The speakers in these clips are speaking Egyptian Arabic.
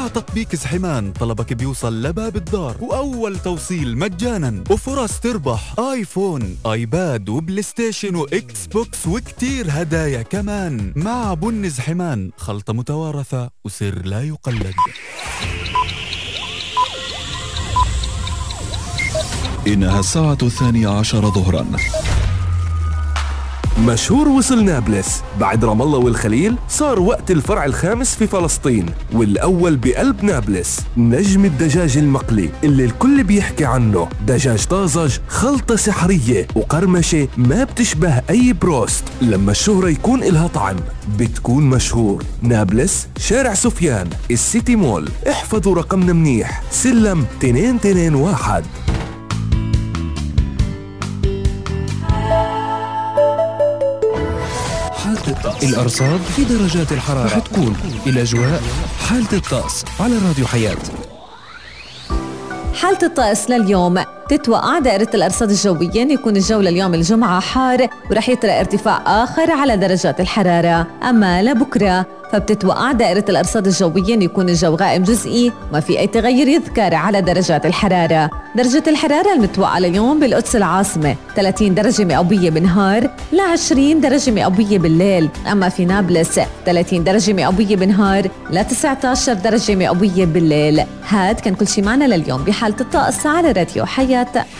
مع تطبيق زحمان طلبك بيوصل لباب الدار وأول توصيل مجانا وفرص تربح آيفون آيباد وبلاي ستيشن وإكس بوكس وكتير هدايا كمان مع بن زحمان خلطة متوارثة وسر لا يقلد إنها الساعة الثانية عشر ظهرا مشهور وصل نابلس بعد رام الله والخليل صار وقت الفرع الخامس في فلسطين والأول بقلب نابلس نجم الدجاج المقلي اللي الكل بيحكي عنه دجاج طازج خلطة سحرية وقرمشة ما بتشبه أي بروست لما الشهرة يكون إلها طعم بتكون مشهور نابلس شارع سفيان السيتي مول احفظوا رقمنا منيح سلم 221 حالة الطقس الأرصاد في درجات الحرارة رح تكون الأجواء حالة الطقس على راديو حياة حالة الطقس لليوم تتوقع دائرة الأرصاد الجوية أن يكون الجو لليوم الجمعة حار ورح يطرأ ارتفاع آخر على درجات الحرارة أما لبكرة فبتتوقع دائرة الأرصاد الجوية أن يكون الجو غائم جزئي ما في أي تغير يذكر على درجات الحرارة درجة الحرارة المتوقعة لليوم بالقدس العاصمة 30 درجة مئوية بالنهار ل 20 درجة مئوية بالليل أما في نابلس 30 درجة مئوية بالنهار ل 19 درجة مئوية بالليل هاد كان كل شي معنا لليوم بحالة الطقس على راديو حياة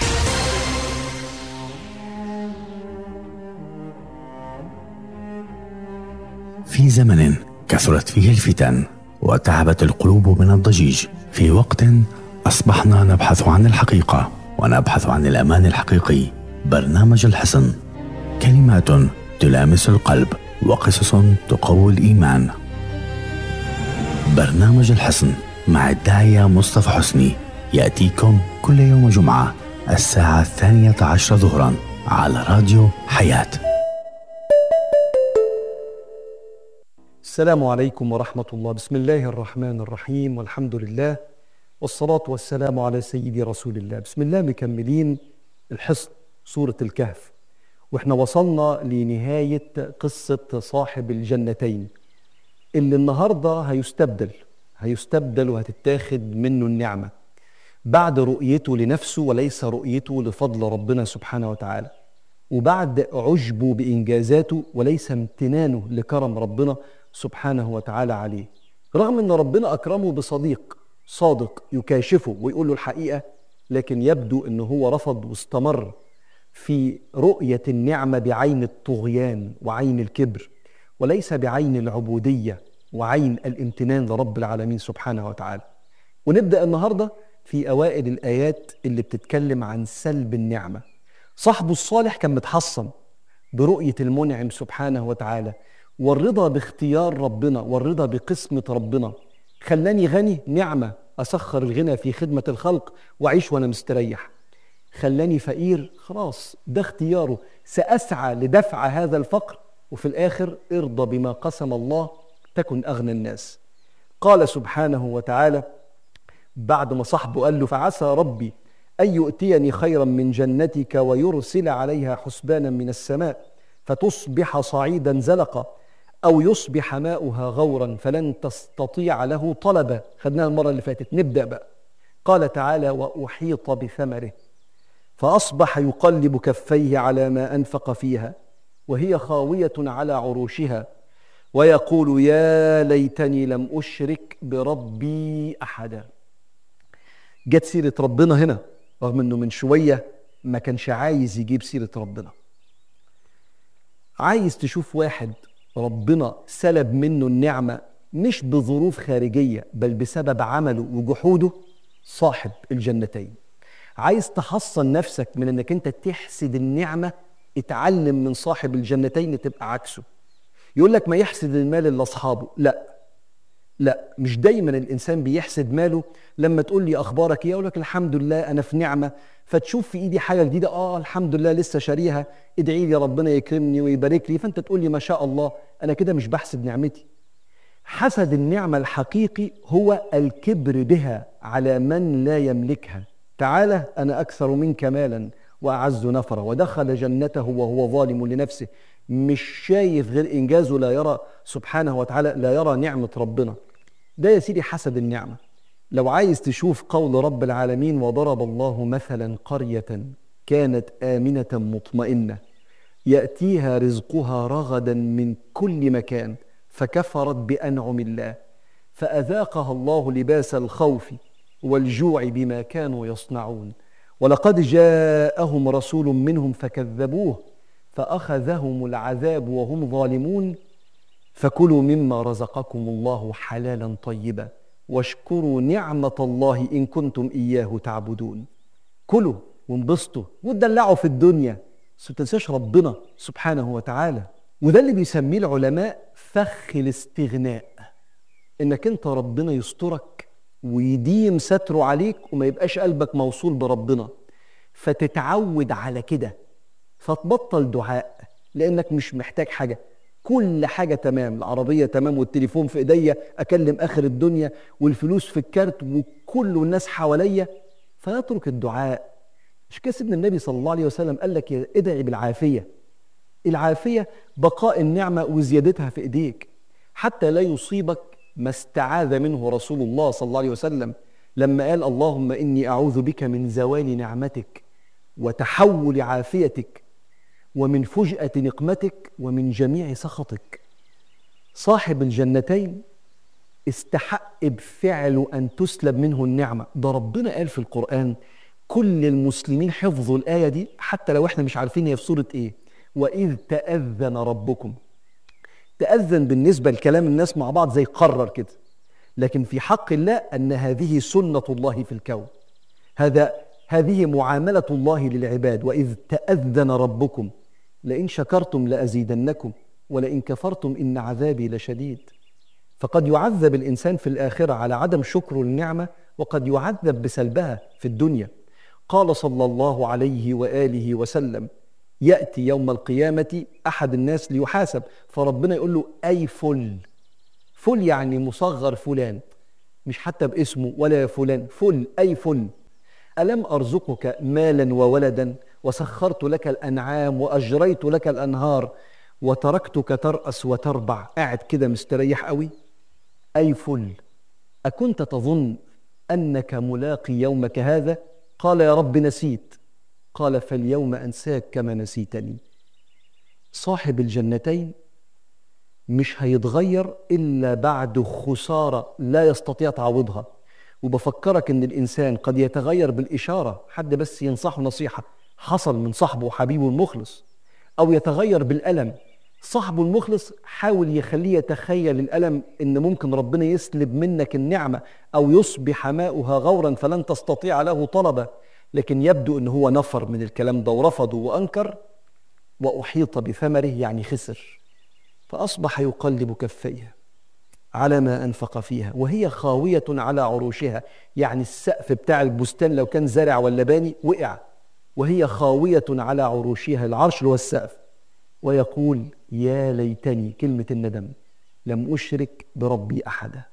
في زمن كثرت فيه الفتن وتعبت القلوب من الضجيج في وقت اصبحنا نبحث عن الحقيقه ونبحث عن الامان الحقيقي برنامج الحصن كلمات تلامس القلب وقصص تقوي الايمان برنامج الحصن مع الداعيه مصطفى حسني ياتيكم كل يوم جمعه الساعه الثانيه عشر ظهرا على راديو حياه السلام عليكم ورحمة الله بسم الله الرحمن الرحيم والحمد لله والصلاة والسلام على سيدي رسول الله بسم الله مكملين الحصن سورة الكهف واحنا وصلنا لنهاية قصة صاحب الجنتين اللي النهاردة هيستبدل هيستبدل وهتتاخد منه النعمة بعد رؤيته لنفسه وليس رؤيته لفضل ربنا سبحانه وتعالى وبعد عجبه بإنجازاته وليس امتنانه لكرم ربنا سبحانه وتعالى عليه رغم ان ربنا اكرمه بصديق صادق يكاشفه ويقول له الحقيقه لكن يبدو ان هو رفض واستمر في رؤيه النعمه بعين الطغيان وعين الكبر وليس بعين العبوديه وعين الامتنان لرب العالمين سبحانه وتعالى ونبدا النهارده في اوائل الايات اللي بتتكلم عن سلب النعمه صاحبه الصالح كان متحصن برؤيه المنعم سبحانه وتعالى والرضا باختيار ربنا والرضا بقسمة ربنا خلاني غني نعمة أسخر الغنى في خدمة الخلق وأعيش وأنا مستريح خلاني فقير خلاص ده اختياره سأسعى لدفع هذا الفقر وفي الآخر ارضى بما قسم الله تكن أغنى الناس قال سبحانه وتعالى بعد ما صاحبه قال له فعسى ربي أن يؤتيني خيرا من جنتك ويرسل عليها حسبانا من السماء فتصبح صعيدا زلقا أو يصبح ماؤها غورا فلن تستطيع له طلبا خدناها المرة اللي فاتت نبدأ بقى قال تعالى وأحيط بثمره فأصبح يقلب كفيه على ما أنفق فيها وهي خاوية على عروشها ويقول يا ليتني لم أشرك بربي أحدا جت سيرة ربنا هنا رغم أنه من شوية ما كانش عايز يجيب سيرة ربنا عايز تشوف واحد ربنا سلب منه النعمة مش بظروف خارجية بل بسبب عمله وجحوده صاحب الجنتين عايز تحصن نفسك من انك انت تحسد النعمة اتعلم من صاحب الجنتين تبقى عكسه يقول لك ما يحسد المال لاصحابه لا لا مش دايما الانسان بيحسد ماله لما تقول لي اخبارك ايه اقول لك الحمد لله انا في نعمه فتشوف في ايدي حاجه جديده اه الحمد لله لسه شاريها ادعي لي ربنا يكرمني ويبارك لي فانت تقول لي ما شاء الله انا كده مش بحسد نعمتي حسد النعمه الحقيقي هو الكبر بها على من لا يملكها تعالى انا اكثر منك مالا واعز نفرا ودخل جنته وهو ظالم لنفسه مش شايف غير انجازه لا يرى سبحانه وتعالى لا يرى نعمه ربنا ده يا سيدي حسب النعمة لو عايز تشوف قول رب العالمين وضرب الله مثلا قرية كانت آمنة مطمئنة يأتيها رزقها رغدا من كل مكان فكفرت بأنعم الله فأذاقها الله لباس الخوف والجوع بما كانوا يصنعون ولقد جاءهم رسول منهم فكذبوه فأخذهم العذاب وهم ظالمون فكلوا مما رزقكم الله حلالا طيبا واشكروا نعمة الله إن كنتم إياه تعبدون كلوا وانبسطوا وتدلعوا في الدنيا بس ما تنساش ربنا سبحانه وتعالى وده اللي بيسميه العلماء فخ الاستغناء انك انت ربنا يسترك ويديم ستره عليك وما يبقاش قلبك موصول بربنا فتتعود على كده فتبطل دعاء لانك مش محتاج حاجه كل حاجه تمام العربيه تمام والتليفون في ايديا اكلم اخر الدنيا والفلوس في الكارت وكل الناس حواليا فيترك الدعاء مش كده سيدنا النبي صلى الله عليه وسلم قال لك يا ادعي بالعافيه العافيه بقاء النعمه وزيادتها في ايديك حتى لا يصيبك ما استعاذ منه رسول الله صلى الله عليه وسلم لما قال اللهم اني اعوذ بك من زوال نعمتك وتحول عافيتك ومن فجأة نقمتك ومن جميع سخطك صاحب الجنتين استحق بفعله أن تسلب منه النعمة ده ربنا قال في القرآن كل المسلمين حفظوا الآية دي حتى لو احنا مش عارفين هي في سورة ايه وإذ تأذن ربكم تأذن بالنسبة لكلام الناس مع بعض زي قرر كده لكن في حق الله أن هذه سنة الله في الكون هذا هذه معاملة الله للعباد وإذ تأذن ربكم لئن شكرتم لأزيدنكم ولئن كفرتم إن عذابي لشديد فقد يعذب الإنسان في الآخرة على عدم شكره للنعمة وقد يعذب بسلبها في الدنيا قال صلى الله عليه وآله وسلم يأتي يوم القيامة أحد الناس ليحاسب فربنا يقول له أي فل فل يعني مصغر فلان مش حتى باسمه ولا فلان فل أي فل ألم أرزقك مالا وولدا وسخرت لك الأنعام وأجريت لك الأنهار وتركتك ترأس وتربع قاعد كده مستريح قوي أي فل أكنت تظن أنك ملاقي يومك هذا قال يا رب نسيت قال فاليوم أنساك كما نسيتني صاحب الجنتين مش هيتغير إلا بعد خسارة لا يستطيع تعويضها وبفكرك ان الانسان قد يتغير بالاشاره حد بس ينصحه نصيحه حصل من صاحبه وحبيبه المخلص او يتغير بالالم صاحبه المخلص حاول يخليه يتخيل الالم ان ممكن ربنا يسلب منك النعمه او يصبح ماؤها غورا فلن تستطيع له طلبا لكن يبدو ان هو نفر من الكلام ده ورفضه وانكر واحيط بثمره يعني خسر فاصبح يقلب كفيه على ما انفق فيها وهي خاويه على عروشها يعني السقف بتاع البستان لو كان زرع ولا باني وقع وهي خاويه على عروشها العرش اللي هو السقف ويقول يا ليتني كلمه الندم لم اشرك بربي احدا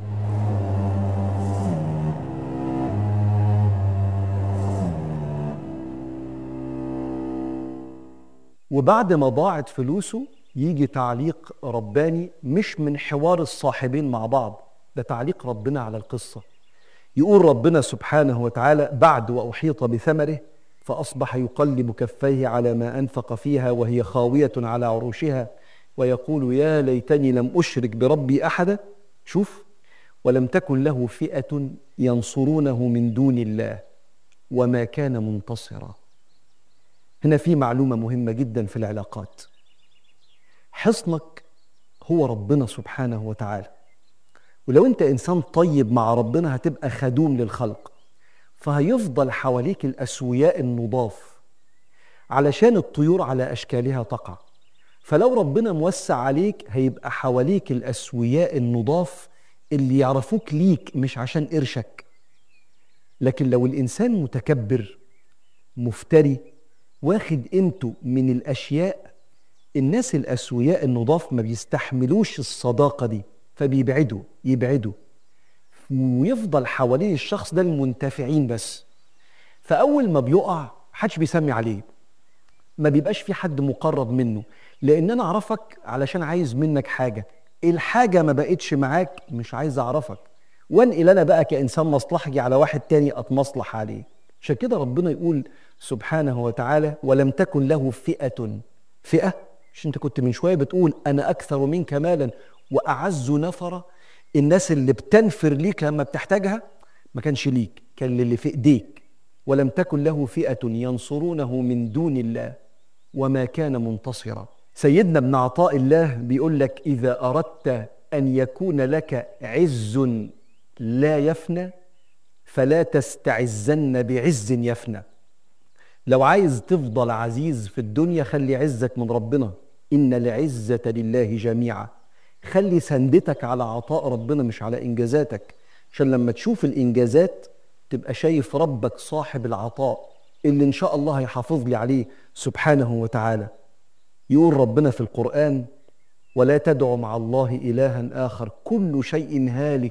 وبعد ما ضاعت فلوسه يجي تعليق رباني مش من حوار الصاحبين مع بعض ده تعليق ربنا على القصة يقول ربنا سبحانه وتعالى بعد وأحيط بثمره فأصبح يقلب كفيه على ما أنفق فيها وهي خاوية على عروشها ويقول يا ليتني لم أشرك بربي أحدا شوف ولم تكن له فئة ينصرونه من دون الله وما كان منتصرا هنا في معلومة مهمة جدا في العلاقات حصنك هو ربنا سبحانه وتعالى ولو انت انسان طيب مع ربنا هتبقى خدوم للخلق فهيفضل حواليك الاسوياء النضاف علشان الطيور على اشكالها تقع فلو ربنا موسع عليك هيبقى حواليك الاسوياء النضاف اللي يعرفوك ليك مش عشان قرشك لكن لو الانسان متكبر مفتري واخد قيمته من الاشياء الناس الاسوياء النضاف ما بيستحملوش الصداقه دي فبيبعدوا يبعدوا ويفضل حوالين الشخص ده المنتفعين بس فاول ما بيقع محدش بيسمي عليه ما بيبقاش في حد مقرب منه لان انا اعرفك علشان عايز منك حاجه الحاجة ما بقتش معاك مش عايز أعرفك وانقل أنا بقى كإنسان مصلحجي على واحد تاني أتمصلح عليه عشان كده ربنا يقول سبحانه وتعالى ولم تكن له فئة فئة مش انت كنت من شوية بتقول أنا أكثر منك مالا وأعز نفرا الناس اللي بتنفر ليك لما بتحتاجها ما كانش ليك كان للي في ايديك ولم تكن له فئة ينصرونه من دون الله وما كان منتصرا سيدنا ابن عطاء الله بيقول لك إذا أردت أن يكون لك عز لا يفنى فلا تستعزن بعز يفنى لو عايز تفضل عزيز في الدنيا خلي عزك من ربنا إن العزة لله جميعا خلي سندتك على عطاء ربنا مش على إنجازاتك عشان لما تشوف الإنجازات تبقى شايف ربك صاحب العطاء اللي إن شاء الله هيحافظ لي عليه سبحانه وتعالى يقول ربنا في القرآن ولا تدع مع الله إلها آخر كل شيء هالك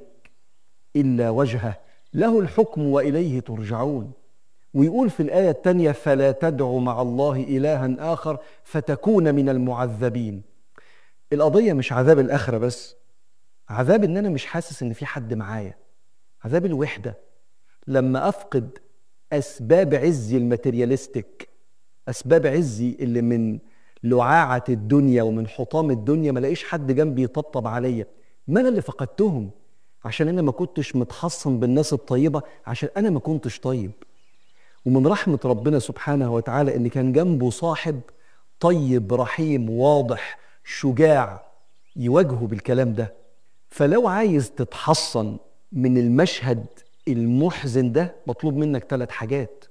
إلا وجهه له الحكم وإليه ترجعون ويقول في الآية الثانية فلا تدع مع الله إلها آخر فتكون من المعذبين القضية مش عذاب الآخرة بس عذاب إن أنا مش حاسس إن في حد معايا عذاب الوحدة لما أفقد أسباب عزي الماتيرياليستيك أسباب عزي اللي من لعاعة الدنيا ومن حطام الدنيا ما لاقيش حد جنبي يطبطب عليا ما أنا اللي فقدتهم عشان أنا ما كنتش متحصن بالناس الطيبة عشان أنا ما كنتش طيب ومن رحمة ربنا سبحانه وتعالى إن كان جنبه صاحب طيب رحيم واضح شجاع يواجهه بالكلام ده فلو عايز تتحصن من المشهد المحزن ده مطلوب منك ثلاث حاجات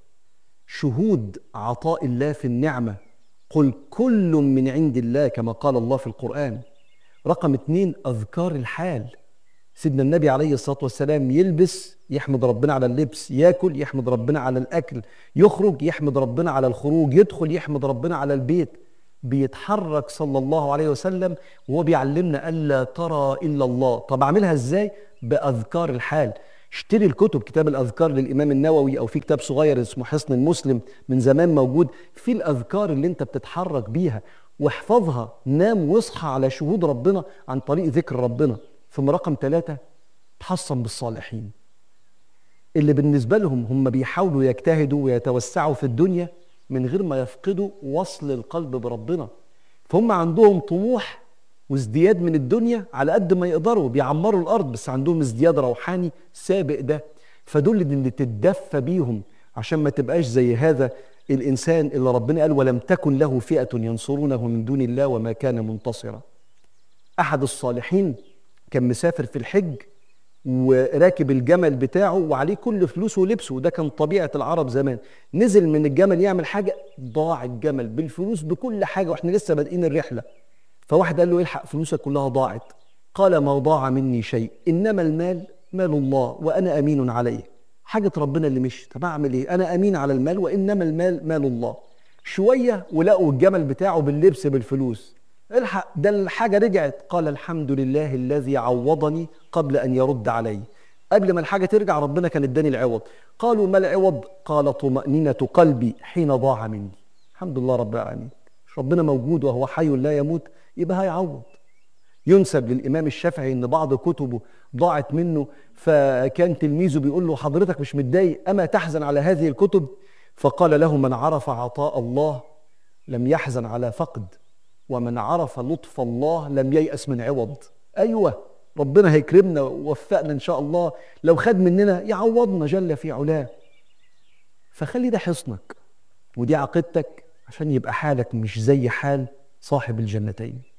شهود عطاء الله في النعمة قل كل من عند الله كما قال الله في القرآن رقم اتنين أذكار الحال سيدنا النبي عليه الصلاة والسلام يلبس يحمد ربنا على اللبس ياكل يحمد ربنا على الأكل يخرج يحمد ربنا على الخروج يدخل يحمد ربنا على البيت بيتحرك صلى الله عليه وسلم وهو بيعلمنا ألا ترى إلا الله طب أعملها إزاي بأذكار الحال اشتري الكتب كتاب الأذكار للإمام النووي أو في كتاب صغير اسمه حصن المسلم من زمان موجود في الأذكار اللي أنت بتتحرك بيها واحفظها نام واصحى على شهود ربنا عن طريق ذكر ربنا ثم رقم ثلاثة تحصن بالصالحين اللي بالنسبة لهم هم بيحاولوا يجتهدوا ويتوسعوا في الدنيا من غير ما يفقدوا وصل القلب بربنا فهم عندهم طموح وازدياد من الدنيا على قد ما يقدروا بيعمروا الارض بس عندهم ازدياد روحاني سابق ده فدول اللي تتدفى بيهم عشان ما تبقاش زي هذا الانسان اللي ربنا قال ولم تكن له فئه ينصرونه من دون الله وما كان منتصرا احد الصالحين كان مسافر في الحج وراكب الجمل بتاعه وعليه كل فلوسه ولبسه وده كان طبيعه العرب زمان نزل من الجمل يعمل حاجه ضاع الجمل بالفلوس بكل حاجه واحنا لسه بادئين الرحله فواحد قال له الحق فلوسك كلها ضاعت قال ما ضاع مني شيء انما المال مال الله وانا امين عليه حاجه ربنا اللي مش طب اعمل ايه انا امين على المال وانما المال مال الله شويه ولقوا الجمل بتاعه باللبس بالفلوس الحق ده الحاجه رجعت قال الحمد لله الذي عوضني قبل ان يرد علي قبل ما الحاجه ترجع ربنا كان اداني العوض قالوا ما العوض قال طمانينه قلبي حين ضاع مني الحمد لله رب العالمين ربنا موجود وهو حي لا يموت يبقى هيعوض ينسب للامام الشافعي ان بعض كتبه ضاعت منه فكان تلميذه بيقول له حضرتك مش متضايق اما تحزن على هذه الكتب فقال له من عرف عطاء الله لم يحزن على فقد ومن عرف لطف الله لم ييأس من عوض ايوه ربنا هيكرمنا ووفقنا ان شاء الله لو خد مننا يعوضنا جل في علاه فخلي ده حصنك ودي عقيدتك عشان يبقى حالك مش زي حال صاحب الجنتين